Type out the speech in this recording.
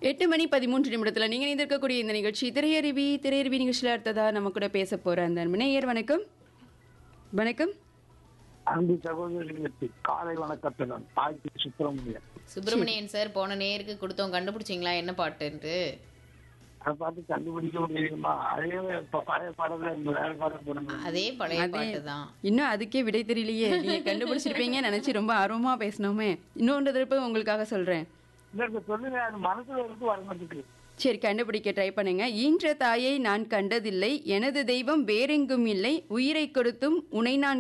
எட்டு மணி பதிமூன்று நிமிடத்தில் நீங்கள் இணைந்திருக்கக்கூடிய இந்த நிகழ்ச்சி திரையருவி திரையருவி நிகழ்ச்சியில் அடுத்ததா நம்ம கூட பேச போகிற அந்த நேயர் வணக்கம் வணக்கம் அன்பு சகோதரிகளுக்கு காலை வணக்கத்துடன் தாய்க்கு சுப்பிரமணியன் சுப்பிரமணியன் சார் போன நேருக்கு கொடுத்தோம் கண்டுபிடிச்சிங்களா என்ன பாட்டுன்ட்டு அதை பார்த்து கண்டுபிடிக்க முடியுமா அதே இப்ப பழைய பாடல இந்த வேற பாடம் போடுங்க அதே பழைய பாட்டு தான் இன்னும் அதுக்கே விடை தெரியலையே நீங்கள் கண்டுபிடிச்சிருப்பீங்கன்னு நினச்சி ரொம்ப ஆர்வமாக பேசினோமே இன்னொன்று திருப்ப உங்களுக்காக சொல்கிறேன் இல்ல சொல்லுங்க அது மனசுல இருந்து வர மாட்டேங்குது சரி கண்டுபிடிக்க ட்ரை பண்ணுங்க ஈன்ற தாயை நான் கண்டதில்லை எனது தெய்வம் வேறெங்கும் இல்லை உயிரை கொடுத்தும் உனை நான்